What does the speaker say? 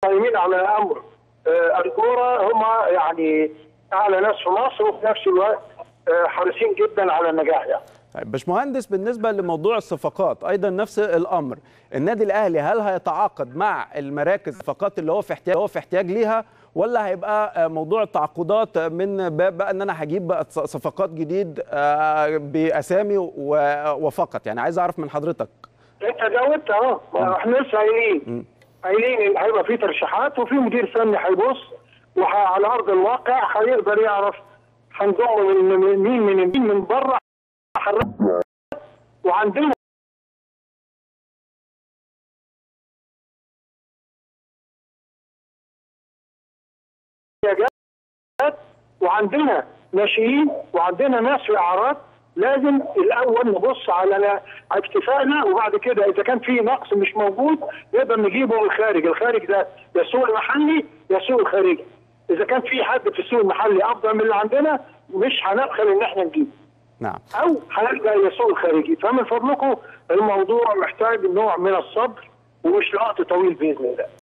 قائمين على امر آه، الكوره هم يعني اعلى ناس في مصر وفي نفس الوقت آه، حريصين جدا على النجاح يعني طيب باشمهندس بالنسبه لموضوع الصفقات ايضا نفس الامر النادي الاهلي هل هيتعاقد مع المراكز الصفقات اللي هو في احتياج هو في احتياج ليها ولا هيبقى موضوع التعاقدات من باب بقى ان انا هجيب بقى صفقات جديد آه، باسامي و- وفقط يعني عايز اعرف من حضرتك انت جاوبت اهو ما احنا لسه قايلين قايلين ان هيبقى في ترشيحات وفي مدير فني هيبص وعلى ارض الواقع هيقدر يعرف هنضم من من- مين من مين من بره حرك- وعندنا احتياجات وعندنا ناشئين وعندنا ناس في اعراض لازم الاول نبص على على اكتفائنا وبعد كده اذا كان في نقص مش موجود نقدر نجيبه من الخارج، الخارج ده يا السوق المحلي يا السوق الخارجي. اذا كان في حد في السوق المحلي افضل من اللي عندنا مش هنبخل ان احنا نجيبه. نعم او هنلجا الى السوق الخارجي، فمن فضلكم الموضوع محتاج نوع من الصبر ومش وقت طويل باذن الله.